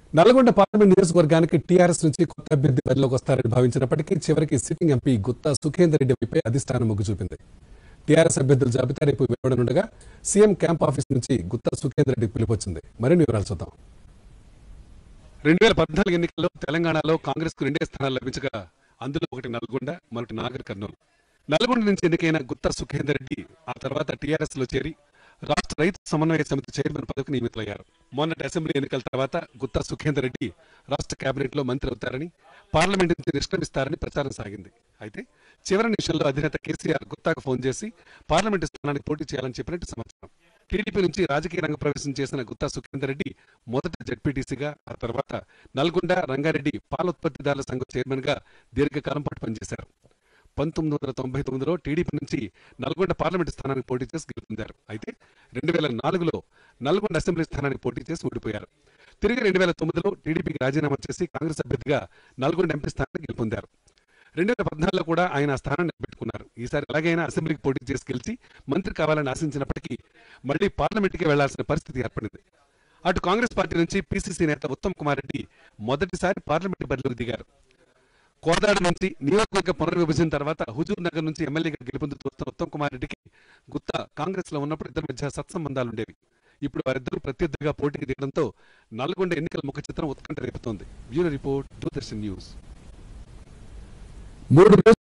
Nalgonda parliament నియోజకవర్గానికి TRS నుంచి కొత్త అభ్యర్థి బరిలోకి వస్తారని భావించినప్పటికీ చివరికి సిట్టింగ్ ఎంపీ గుత్తా సుఖేందర్ రెడ్డి వైపే అధిష్టానం మొగ్గు చూపింది టీఆర్ఎస్ అభ్యర్థుల జాబితా రేపు వెలువడనుండగా సీఎం క్యాంప్ ఆఫీస్ నుంచి గుత్తా సుఖేందర్ రెడ్డికి పిలుపొచ్చింది మరిన్ని వివరాలు చూద్దాం రెండు వేల పద్నాలుగు ఎన్నికల్లో తెలంగాణలో కాంగ్రెస్ కు రెండే స్థానాలు లభించగా అందులో ఒకటి నల్గొండ మరొకటి నాగర్ కర్నూలు నల్గొండ నుంచి ఎన్నికైన గుత్తా సుఖేందర్ రెడ్డి ఆ తర్వాత టీఆర్ఎస్ లో చేరి రాష్ట్ర రైతు సమన్వయ సమితి చైర్మన్ పదవికి నియమితులయ్యారు మొన్నటి అసెంబ్లీ ఎన్నికల తర్వాత గుత్తా సుఖేందర్ రెడ్డి రాష్ట్ర కేబినెట్ లో మంత్రి అవుతారని పార్లమెంట్ నుంచి నిష్క్రమిస్తారని ప్రచారం సాగింది అయితే చివరి నిమిషంలో అధినేత కేసీఆర్ గుత్తాకు ఫోన్ చేసి పార్లమెంటు స్థానానికి పోటీ చేయాలని చెప్పినట్టు సమాచారం టీడీపీ నుంచి రాజకీయ రంగ ప్రవేశం చేసిన గుత్తా సుఖేందర్ రెడ్డి మొదట జడ్పీటీసీగా ఆ తర్వాత నల్గొండ రంగారెడ్డి పాల ఉత్పత్తిదారుల సంఘం చైర్మన్ గా దీర్ఘకాలం పాటు పనిచేశారు పంతొమ్మిది వందల తొంభై తొమ్మిదిలో టీడీపీ నుంచి నల్గొండ పార్లమెంటు స్థానానికి పోటీ చేసి గెలుపొందారు అయితే రెండు వేల నాలుగులో నల్గొండ అసెంబ్లీ స్థానానికి పోటీ చేసి ఓడిపోయారు తిరిగి రెండు వేల తొమ్మిదిలో టీడీపీకి రాజీనామా చేసి కాంగ్రెస్ అభ్యర్థిగా నల్గొండ ఎంపీ స్థానానికి గెలుపొందారు రెండు వేల పద్నాలుగులో కూడా ఆయన ఆ స్థానాన్ని నిలబెట్టుకున్నారు ఈసారి ఎలాగైనా అసెంబ్లీకి పోటీ చేసి గెలిచి మంత్రి కావాలని ఆశించినప్పటికీ మళ్లీ పార్లమెంట్కి వెళ్లాల్సిన పరిస్థితి ఏర్పడింది అటు కాంగ్రెస్ పార్టీ నుంచి పీసీసీ నేత ఉత్తమ్ కుమార్ రెడ్డి మొదటిసారి పార్లమెంట్ బరిలోకి దిగారు కోదాడ నుంచి నియోజకవర్గ పునర్విభజన తర్వాత హుజూర్ నగర్ నుంచి ఎమ్మెల్యేగా గెలుపొందుతూ వస్తున్న ఉత్తమ్ కుమార్ రెడ్డికి గుత్తా కాంగ్రెస్ లో ఉన్నప్పుడు ఇద్దరి మధ్య సత్సంబంధాలు ఉండేవి ఇప్పుడు వారిద్దరూ ప్రత్యర్థిగా పోటీకి దిగడంతో నల్గొండ ఎన్నికల ముఖ చిత్రం ఉత్కంఠ రేపుతోంది బ్యూరో రిపోర్ట్ దూరదర్శన్ న్యూస్ మూడు